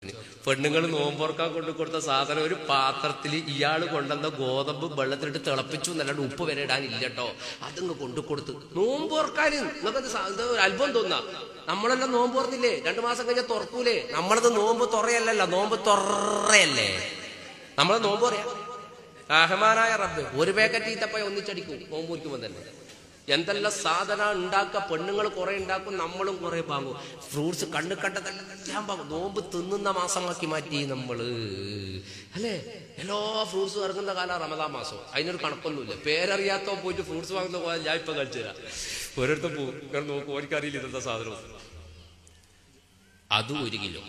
പെണ്ണുങ്ങൾ നോമ്പോർക്കാൻ കൊണ്ടു കൊടുത്ത സാധനം ഒരു പാത്രത്തിൽ ഇയാൾ കൊണ്ടുവന്ന ഗോതമ്പ് വെള്ളത്തിലിട്ട് തിളപ്പിച്ചു എന്നല്ലാണ്ട് ഉപ്പ് വരെ ഇടാനില്ല കേട്ടോ അതങ്ങ് കൊണ്ടു കൊടുത്ത് നോമ്പോർക്കാൻ നിങ്ങൾക്കത് സ- ഇത് ഒരു അത്ഭുതം തോന്നാ നമ്മളെല്ലാം നോമ്പ് തുറന്നില്ലേ രണ്ടു മാസം കഴിഞ്ഞാൽ തുറക്കൂലേ നമ്മളത് നോമ്പ് തുറയല്ലല്ല നോമ്പ് തുറയല്ലേ നമ്മള് നോമ്പ് പറയാം റഹ്മാനായ റബ്ബ് ഒരു പാക്കറ്റ് ഈത്തപ്പഴം ഒന്നിച്ചടിക്കും നോമ്പ് മുറിക്കുമ്പോൾ തന്നെ എന്തെല്ലാം സാധന ഉണ്ടാക്ക പെണ്ണുങ്ങൾ കുറെ ഉണ്ടാക്കും നമ്മളും കുറെ വാങ്ങും ഫ്രൂട്ട്സ് കണ്ണു കണ്ടതെല്ലാം വാങ്ങും നോമ്പ് തിന്നുന്ന മാസമാക്കി മാറ്റി നമ്മള് അല്ലേ എല്ലാ ഫ്രൂട്ട്സും ഇറങ്ങുന്ന കാലം റമദാൻ മാസം അതിനൊരു കണക്കൊന്നുമില്ല പേരറിയാത്തോ പോയിട്ട് ഫ്രൂട്ട്സ് വാങ്ങുന്ന പോലെ ഞാൻ ഇപ്പൊ കളിച്ചു തരാം ഒരിടത്തും പോകും കാരണം നോക്കും ഓനിക്കറിയില്ല ഇതെന്താ സാധനം അതും ഒരു കിലോ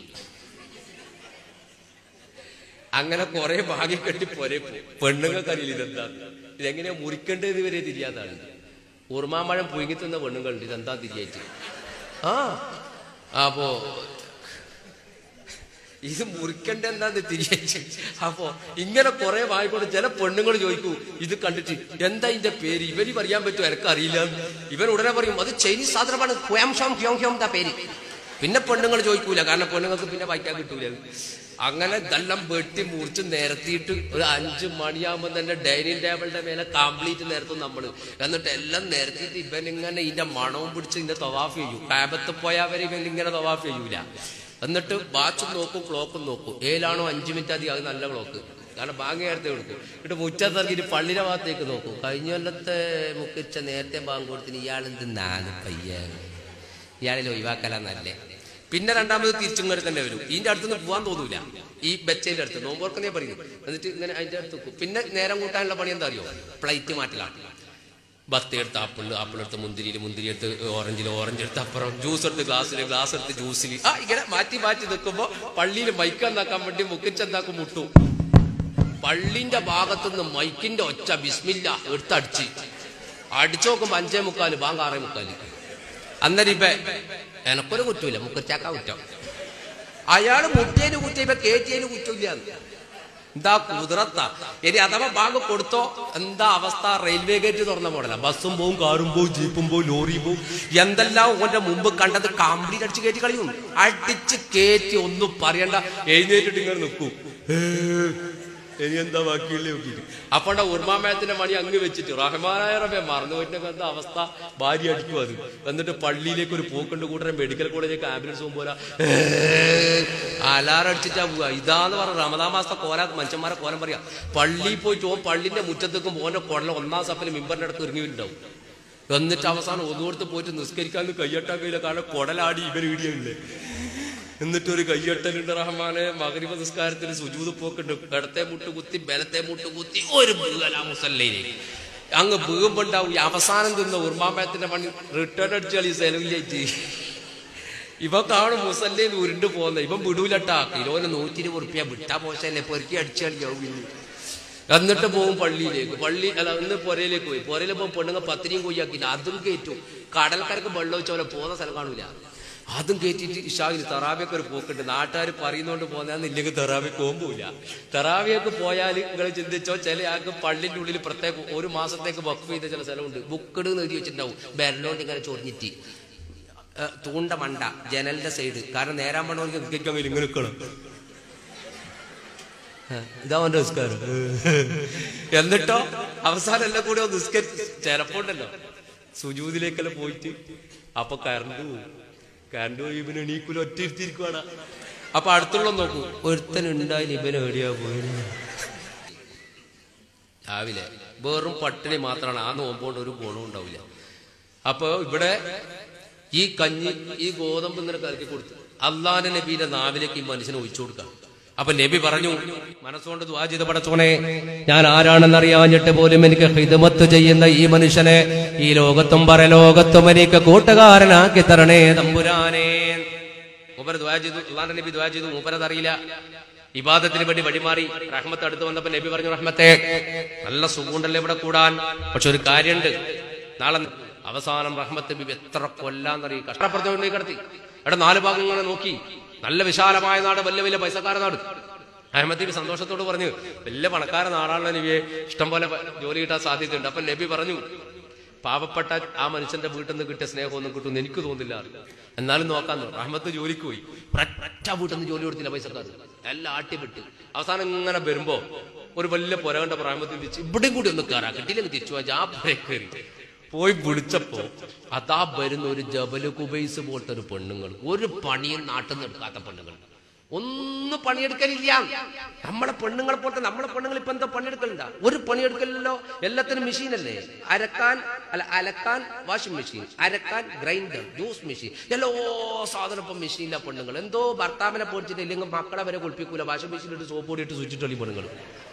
അങ്ങനെ കുറെ ഭാഗ്യം കെട്ടി പോരെ പെണ്ണുങ്ങൾക്കറിയില്ല ഇതെന്താ ഇതെങ്ങനെയാ മുറിക്കേണ്ടത് വരെ തിരിയാതാണ് ഉറുമാമ്പഴം പുഴുങ്ങി തിന്ന പെണ്ണുങ്ങളുണ്ട് ഇതെന്താ തിരിയായിട്ട് ആ അപ്പോ ഇത് മുറിക്കണ്ട എന്താന്ന് തിരിച്ചു അപ്പോ ഇങ്ങനെ കുറെ വായിക്കൊണ്ട് ചില പെണ്ണുങ്ങൾ ചോദിക്കൂ ഇത് കണ്ടിട്ട് എന്താ ഇതിന്റെ പേര് ഇവന് പറയാൻ പറ്റുമോ എനിക്ക് അറിയില്ല ഇവൻ ഉടനെ പറയും അത് ചൈനീസ് സാധനമാണ് ഹ്യോം ഷോം ഹ്യോം ഹ്യോം എന്താ പേര് പിന്നെ പെണ്ണുങ്ങൾ ചോദിക്കൂല കാരണം പെണ്ണുങ്ങൾക്ക് പിന്നെ വായിക്കാൻ കിട്ടൂല അത്. അങ്ങനെ ഇതെല്ലാം വെട്ടി മുറിച്ച് നിരത്തിയിട്ട് ഒരു അഞ്ച് മണിയാകുമ്പോൾ തന്നെ ഡൈനിങ് ടേബിളിന്റെ മേലെ കംപ്ലീറ്റ് നിരത്തും നമ്മള് എന്നിട്ട് എല്ലാം നിരത്തിയിട്ട് ഇവൻ ഇങ്ങനെ ഇതിന്റെ മണവും പിടിച്ച് ഇതിന്റെ തവാഫ് ചെയ്യും കാബത്ത് പോയാൽ വരെ ഇവൻ ഇങ്ങനെ തവാഫ് ചെയ്യൂല എന്നിട്ട് വാച്ചും നോക്കും ക്ലോക്കും നോക്കും ഏലാണോ അഞ്ചു മിനിറ്റ് അധികം അത് നല്ല ക്ലോക്ക് കാരണം ബാങ്ക് നേരത്തെ കൊടുക്കും എന്നിട്ട് മുറ്റത്തിറങ്ങിയിട്ട് പള്ളിയുടെ ഭാഗത്തേക്ക് നോക്കും കഴിഞ്ഞ കൊല്ലത്തെ മുക്കിച്ച നേരത്തെ ബാങ്ക് കൊടുത്തിന് ഇയാളെന്ത് നാല് പയ്യ ഇയാളിൽ ഒഴിവാക്കലാന്നല്ലേ പിന്നെ രണ്ടാമത് തിരിച്ചും കയറി തന്നെ വരും ഇതിന്റെ അടുത്തുനിന്ന് പോകാൻ തോന്നൂല ഈ ബച്ചേന്റെ അടുത്ത് നോമ്പോർക്കുന്നേ പറയും എന്നിട്ട് ഇങ്ങനെ അതിന്റെ അടുത്ത് വെക്കും പിന്നെ നേരം കൂട്ടാനുള്ള പണി എന്താ അറിയോ പ്ലേറ്റ് മാറ്റലാണ് ബത്തി എടുത്ത് ആപ്പിൾ ആപ്പിൾ എടുത്ത് മുന്തിരിയിൽ മുന്തിരി എടുത്ത് ഓറഞ്ചിൽ ഓറഞ്ച് എടുത്ത് അപ്പുറം ജ്യൂസ് എടുത്ത് ഗ്ലാസ്സിൽ ഗ്ലാസ് എടുത്ത് ജ്യൂസിൽ ആ ഇങ്ങനെ മാറ്റി മാറ്റി നിൽക്കുമ്പോ പള്ളിയിൽ മൈക്കെന്നാക്കാൻ വേണ്ടി മുക്കിച്ചെന്താക്കും മുട്ടും പള്ളിന്റെ ഭാഗത്തുനിന്ന് മൈക്കിന്റെ ഒച്ച ബിസ്മില്ല എടുത്തടിച്ച് അടിച്ചു നോക്കുമ്പോ അഞ്ചേ മുക്കാല് ബാങ്ക് ആറേ മുക്കാല് അന്നേരം ഇപ്പൊ എനക്കൊരു കുറ്റമില്ല മുക്കച്ചാക്ക കുറ്റം അയാള് മുട്ടിയതിന് കുറ്റം ഇപ്പൊ കേറ്റിയതിന് കുറ്റമില്ല എന്താ കുതിരത്ത ഇനി അഥവാ ബാഗ് കൊടുത്തോ എന്താ അവസ്ഥ റെയിൽവേ ഗേറ്റ് തുറന്ന മോഡല ബസ്സും പോവും കാറും പോവും ജീപ്പും പോവും ലോറിയും പോവും എന്തെല്ലാം ഓന്റെ മുമ്പ് കണ്ടത് കംപ്ലീറ്റ് അടിച്ച് കയറ്റി കളിയും അടിച്ച് കയറ്റി ഒന്നും പറയണ്ട എഴുന്നേറ്റിട്ട് ഇങ്ങനെ നിൽക്കും ഇനി എന്താ ബാക്കിയുള്ളേ നോക്കിയിട്ട് അപ്പോണ്ട ഉർമാമയത്തിന്റെ മണി അങ്ങ് വെച്ചിട്ട് റഹ്മാനായ റബെ മറന്നു പോയിട്ട് എന്താ അവസ്ഥ ഭാര്യ അടിക്കും അത് എന്നിട്ട് പള്ളിയിലേക്ക് ഒരു പോക്കുണ്ട് കൂട്ടരെ മെഡിക്കൽ കോളേജിലേക്ക് ആംബുലൻസ് പോകുമ്പോൾ അലാറം അടിച്ചിട്ടാ പോവുക ഇതാന്ന് പറഞ്ഞ റമദാ മാസത്തെ കോല മനുഷ്യന്മാരെ കോലം പറയാ പള്ളിയിൽ പോയിട്ട് ഓൻ പള്ളിന്റെ മുറ്റത്തേക്കും ഓന്റെ കുടല ഒന്നാം സപ്പല് മിമ്പറിന്റെ അടുത്ത് ഇറങ്ങി വരുന്നുണ്ടാവും എന്നിട്ട് അവസാനം ഒന്നുകൊടുത്ത് പോയിട്ട് നിസ്കരിക്കാൻ കയ്യട്ടാൻ കഴിയില്ല കാരണം കുടലാടി ഇവൻ ഇടിയുണ്ട് എന്നിട്ട് ഒരു കയ്യട്ടലുണ്ട് റഹ്മാനെ മകരിമ നിസ്കാരത്തിന് സുജൂത് പോക്കുണ്ട് ഇടത്തെ മുട്ട് കുത്തി ബലത്തെ മുട്ട് കുത്തി ഒരു ബീകല മുസല്ലയിലേക്ക് അങ്ങ് ബീകുമ്പോണ്ടാവും ഈ അവസാനം തിന്ന ഉർമാമ്പയത്തിന്റെ പണി റിട്ടേൺ അടിച്ചു കളി സെലവിലേക്ക് ഇവ കാണും മുസല്ലയിൽ ഉരുണ്ട് പോകുന്ന ഇവൻ വിടൂലട്ടാ കിലോന് നൂറ്റി ഇരുപത് ഉറുപ്പ്യ വിട്ടാ പോശല്ലേ പെറുക്കി അടിച്ചു കളിയാവും പിന്നെ എന്നിട്ട് പോകും പള്ളിയിലേക്ക് പള്ളി അല്ല ഇന്ന് പുരയിലേക്ക് പോയി പുരയിൽ പോകുമ്പോൾ പെണ്ണുങ്ങൾ പത്തിരിയും കൊയ്യാക്കില്ല അതും കയറ്റും കടൽക്കരക്ക് വെള്ളം വെച്ച പോലെ പോകുന്ന സ്ഥലം കാണൂല അതും കയറ്റിയിട്ട് ഇഷാവിൽ തെറാവിയൊക്കെ ഒരു പോക്കുണ്ട് നാട്ടുകാർ പറയുന്നോണ്ട് പോകുന്നതെന്ന് ഇല്ലെങ്കിൽ തെറാവിക്ക് പോകുമ്പോയില്ല തെറാവിയൊക്കെ പോയാൽ നിങ്ങൾ ചിന്തിച്ചോ ചില ആൾക്ക് പള്ളിൻ്റെ ഉള്ളിൽ പ്രത്യേക ഒരു മാസത്തേക്ക് വക്ക് ചെയ്ത ചില സ്ഥലമുണ്ട് ബുക്കഡ് എന്ന് എഴുതി വെച്ചിട്ടുണ്ടാവും ബെരലോണ്ട് ഇങ്ങനെ ചൊറിഞ്ഞിട്ട് ഏ, തൂണ്ട മണ്ട ജനലിന്റെ സൈഡ് കാരണം നേരാൻ പണവർക്ക് നിൽക്കാൻ കഴിയില്ല ഇങ്ങനെ നിൽക്കണം ഇതാ അവന്റെ നിസ്കാരം എന്നിട്ടോ അവസാനം എല്ലാം കൂടെ ഒന്ന് നിസ്കരി ചിലപ്പോ ഉണ്ടല്ലോ സുജൂതിലേക്കെല്ലാം പോയിട്ട് അപ്പൊ കറണ്ട് പോകും കറണ്ട് പോയി ഇവന് എണീക്കൂല ഒറ്റ ഇരുത്തിയിരിക്കുവാണ് അപ്പൊ അടുത്തുള്ള നോക്കൂ ഒരുത്തൻ ഉണ്ടായില്ല ഇവൻ എവിടെയാ പോയത് രാവിലെ വെറും പട്ടിണി മാത്രമാണ് ആ നോമ്പോണ്ട് ഒരു ഗുണവും ഉണ്ടാവില്ല അപ്പൊ ഇവിടെ ഈ കഞ്ഞി ഈ ഗോതമ്പ് ഇങ്ങനെ കലക്കി കൊടുത്തു അള്ളാന്റെ നബിയുടെ നാവിലേക്ക് ഈ മനുഷ്യനെ ഒഴിച്ചു കൊടുക്കാം അപ്പൊ നബി പറഞ്ഞു മനസ്സുകൊണ്ട് ദ്വാ ചെയ്ത് പടച്ചോണേ ഞാൻ ആരാണെന്നറിയാഞ്ഞിട്ട് പോലും എനിക്ക് ഹിദമത്ത് ചെയ്യുന്ന ഈ മനുഷ്യനെ ഈ ലോകത്തും പരലോകത്തും എനിക്ക് കൂട്ടുകാരനാക്കി തരണേ തമ്പുരാനേ മൂപ്പര ദ്വാ ചെയ്തു അള്ളാന്റെ നബി ദ്വാ ചെയ്തു മൂപ്പരത് അറിയില്ല ഇബാദത്തിന് വേണ്ടി വഴിമാറി റഹ്മത്ത് അടുത്ത് വന്നപ്പോ നബി പറഞ്ഞു റഹ്മത്തെ നല്ല സുഖമുണ്ടല്ലേ ഇവിടെ കൂടാൻ പക്ഷെ ഒരു കാര്യമുണ്ട് നാളെ അവസാനം റഹ്മത്ത് ബിബി എത്ര കൊല്ലാന്നറിയും കഷ്ടപ്പെടുത്തോണ്ട് കിടത്തി ഇവിടെ നാല് ഭാഗങ്ങളെ നോക്കി നല്ല വിശാലമായ നാട് വലിയ വലിയ പൈസക്കാര നാട് അഹമ്മദ് നബി സന്തോഷത്തോട് പറഞ്ഞു വലിയ പണക്കാര നാടാണല്ലോ നബിയെ ഇഷ്ടം പോലെ പ- ജോലി കിട്ടാൻ സാധ്യതയുണ്ട് അപ്പൊ നബി പറഞ്ഞു പാവപ്പെട്ട ആ മനുഷ്യന്റെ വീട്ടിൽ നിന്ന് കിട്ടിയ സ്നേഹമൊന്നും കിട്ടുമെന്ന് എനിക്ക് തോന്നില്ല എന്നാലും നോക്കാൻ റഹ്മത്ത് ജോലിക്ക് പോയി ഒരൊറ്റ വീട്ടിൽ നിന്ന് ജോലി കൊടുത്തില്ല പൈസക്കാർ എല്ലാം ആട്ടിവിട്ട് അവസാനം ഇങ്ങനെ വരുമ്പോ ഒരു വലിയ പുര കണ്ട റഹ്മത്ത് തിരിച്ച് ഇവിടെയും കൂടി ഒന്ന് കയറാ കിട്ടിയില്ലെങ്കിൽ തിരിച്ചു പോയി ആ പുര കയറി പോയി വിളിച്ചപ്പോ അതാ വരുന്ന ഒരു ജബല് കുബൈസ് പോലത്തെ ഒരു പെണ്ണുങ്ങൾ ഒരു പണിയും നാട്ടിൽ നിന്ന് എടുക്കാത്ത പെണ്ണുങ്ങൾ ഒന്നും പണിയെടുക്കലില്ല നമ്മളെ പെണ്ണുങ്ങളെ പോലത്തെ നമ്മളെ പെണ്ണുങ്ങൾ ഇപ്പൊ എന്താ പണിയെടുക്കലുണ്ടാ ഒരു പണിയെടുക്കലില്ലല്ലോ എല്ലാത്തിനും മെഷീനല്ലേ അരക്കാൻ അല്ല അലക്കാൻ വാഷിംഗ് മെഷീൻ അരക്കാൻ ഗ്രൈൻഡർ ജ്യൂസ് മെഷീൻ എല്ലാ സാധനം ഇപ്പൊ മെഷീനില്ല പെണ്ണുങ്ങൾ എന്തോ ഭർത്താവിനെ പൊടിച്ചിട്ട് ഇല്ലെങ്കിൽ മക്കളെ വരെ കുളിപ്പിക്കൂല വാഷിംഗ് മെഷീനിട്ട് സോപ്പ് പൊടിയിട്ട് സ്വിച്ചിട്ടൊളി പെണ്ണുങ്ങൾ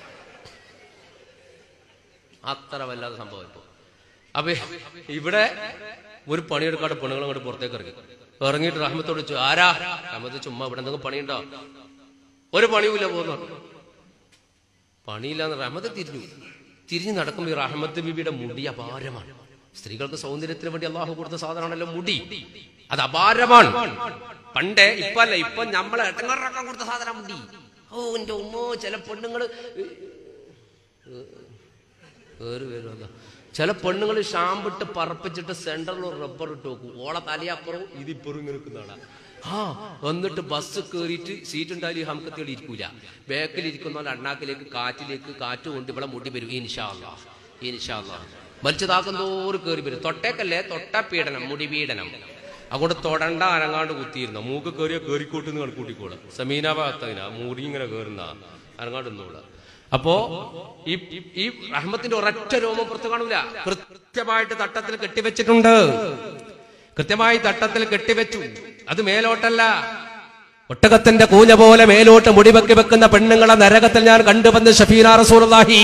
അത്ര വല്ലാത്ത സംഭവം ഇപ്പൊ അപ്പൊ ഇവിടെ ഒരു പണിയെടുക്കാതെ പെണ്ണുങ്ങൾ അങ്ങോട്ട് പുറത്തേക്ക് ഇറങ്ങി ഇറങ്ങിയിട്ട് റഹ്മത്തോട് ചോദിച്ചു ആരാ റഹ്മത്ത് ചുമ്മാ ഇവിടെ എന്തെങ്കിലും പണിയുണ്ടോ ഒരു പണിയുമില്ല പോകുന്നു പണിയില്ലാന്ന് റഹ്മത്ത് തിരിഞ്ഞു തിരിഞ്ഞു നടക്കുമ്പോൾ ഈ റഹ്മത്ത് ബിബിയുടെ മുടി അപാരമാണ് സ്ത്രീകൾക്ക് സൗന്ദര്യത്തിന് വേണ്ടി അള്ളാഹു കൊടുത്ത സാധനമാണല്ലോ മുടി അത് അപാരമാണ് പണ്ടേ ഇപ്പല്ല ഇപ്പൊ നമ്മളെ എട്ടങ്ങറക്കാൻ കൊടുത്ത സാധനം മുടി ഓ എന്റെ ഉമ്മോ ചില പെണ്ണുങ്ങള് വേറെ വരുമല്ലോ ചില പെണ്ണുങ്ങൾ ഷാമ്പിട്ട് പറപ്പിച്ചിട്ട് സെന്ററിൽ റബ്ബർ ഇട്ട് വെക്കും ഓളെ തലയപ്പുറവും ഇതിപ്പുറം ഇങ്ങനെ നിൽക്കുന്നതാണ് ആ എന്നിട്ട് ബസ് കയറിയിട്ട് സീറ്റ് ഉണ്ടായാലും ഈ ഹംകത്തിയോട് ഇരിക്കൂല ബാക്കിൽ ഇരിക്കുന്ന അണ്ണാക്കിലേക്ക് കാറ്റിലേക്ക് കാറ്റ് കൊണ്ട് ഇവിടെ മുടി വരും ഇൻഷാല്ല ഇൻഷാല്ല വലിച്ചതാക്കും തോറും കയറി വരും തൊട്ടേക്കല്ലേ തൊട്ട പീഡനം മുടി പീഡനം അങ്ങോട്ട് തൊടണ്ട അനങ്ങാണ്ട് കുത്തിയിരുന്ന മൂക്ക് കയറിയ കയറിക്കോട്ടെന്ന് കണക്കൂട്ടിക്കോളെ സമീന ഭാഗത്തതിനാ മുടി ഇങ്ങനെ കയറുന്ന അനങ്ങാണ്ട് നിന്നോളെ അപ്പോ ഈ ഈ റഹ്മത്തിന്റെ ഒരൊറ്റ രോമം പുറത്ത് കാണൂല കൃത്യമായിട്ട് തട്ടത്തിൽ കെട്ടിവെച്ചിട്ടുണ്ട് കൃത്യമായി തട്ടത്തിൽ കെട്ടിവെച്ചു അത് മേലോട്ടല്ല ഒട്ടകത്തിന്റെ കൂഞ്ഞ പോലെ മേലോട്ട് മുടിവെക്കി വെക്കുന്ന പെണ്ണുങ്ങളെ നരകത്തിൽ ഞാൻ കണ്ടുവന്ന് ഷഫീന റസൂലുള്ളാഹി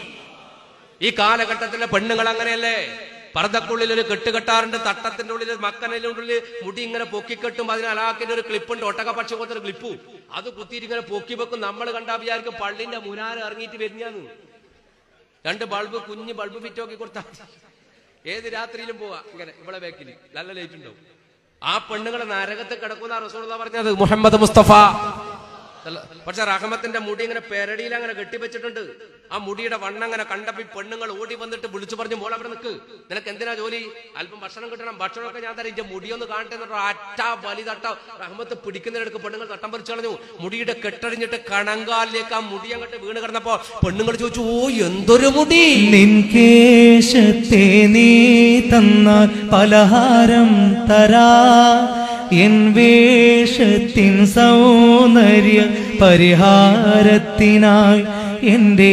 ഈ കാലഘട്ടത്തിലെ പെണ്ണുങ്ങൾ അങ്ങനെയല്ലേ പർദ്ദക്കുള്ളിൽ ഒരു കെട്ട് കെട്ടാറുണ്ട് തട്ടത്തിന്റെ ഉള്ളിൽ മക്കനന്റെ ഉള്ളിൽ മുടി ഇങ്ങനെ പൊക്കിക്കെട്ടും അതിന് അലാക്കിന്റെ ഒരു ക്ലിപ്പുണ്ട് ഒട്ടക പക്ഷി പോലത്തെ ഒരു ക്ലിപ്പു അത് കുത്തിയിട്ട് ഇങ്ങനെ പൊക്കി വെക്കും നമ്മൾ കണ്ടാ വിചാരിക്കും പള്ളിന്റെ മുനാര ഇറങ്ങിയിട്ട് വരുന്നതാണ് രണ്ട് ബൾബ് കുഞ്ഞ് ബൾബ് ഫിറ്റോക്കി കൊടുത്താൽ ഏത് രാത്രിയിലും പോവാ ഇങ്ങനെ ഇവിടെ ബാക്കിൽ നല്ല ലൈറ്റ് ഉണ്ടാവും ആ പെണ്ണുങ്ങളെ നരകത്ത് കിടക്കുന്ന റസൂള്ള പറഞ്ഞത് മുഹമ്മദ് മുസ്തഫ അല്ല, പക്ഷെ റഹമത്തിന്റെ മുടി ഇങ്ങനെ പെരടിയിൽ അങ്ങനെ കെട്ടിവെച്ചിട്ടുണ്ട് ആ മുടിയുടെ വണ്ണം അങ്ങനെ കണ്ടപ്പോ ഈ പെണ്ണുങ്ങൾ ഓടി വന്നിട്ട് വിളിച്ചു പറഞ്ഞു മോൾ അവിടെ നിൽക്ക് നിനക്ക് എന്തിനാ ജോലി അല്പം ഭക്ഷണം കിട്ടണം ഭക്ഷണമൊക്കെ ഞാൻ തരാം ഇന്റെ മുടിയൊന്ന് കാണട്ടെ എന്നിട്ട് അറ്റ ബലി തട്ട റഹമത്ത് പിടിക്കുന്നതിനടുക്ക് പെണ്ണുങ്ങൾ തട്ടം പറിച്ചു കളഞ്ഞു മുടിയുടെ കെട്ടടിഞ്ഞിട്ട് കണങ്കാലിലേക്ക് ആ മുടി അങ്ങോട്ട് വീണ് കിടന്നപ്പോ പെണ്ണുങ്ങൾ ചോദിച്ചു ഓ എന്തൊരു മുടി നിൻ കേശത്തെ നീ തന്നാൽ പലഹാരം തരാ എൻ വേഷത്തിൻ സൗന്ദര്യ പരിഹാരത്തിനായി എന്റെ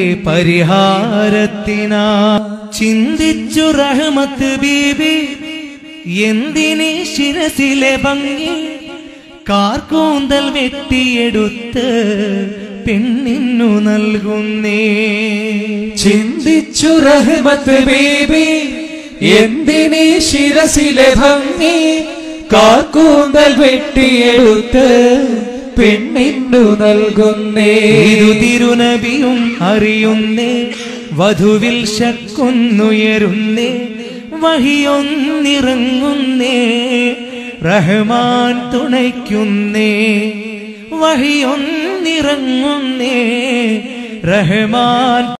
പരിഹാരത്തിനായി ചിന്തിച്ചു റഹ്മത്ത് ബീബി എന്തിനീ ശിരസിലെ ഭംഗി കാർക്കൂന്തൽ വെട്ടിയെടുത്ത് പെണ്ണിനു നൽകുന്നേ ചിന്തിച്ചു റഹ്മത്ത് ബേബി എന്തിനീ ശിരസിലെ ഭംഗി കാക്കൂന്തൽ വെട്ടിയെടുത്ത് പെണ്ണിന്നു നൽകുന്നേ ഇരു തിരുനബിയും അറിയുന്നേ വധുവിൽ ശക്കുന്നുയരുന്നേ വഹിയൊന്നിറങ്ങുന്നേ റഹ്മാൻ തുണയ്ക്കുന്നേ വഹിയൊന്നിറങ്ങുന്നേ റഹ്മാൻ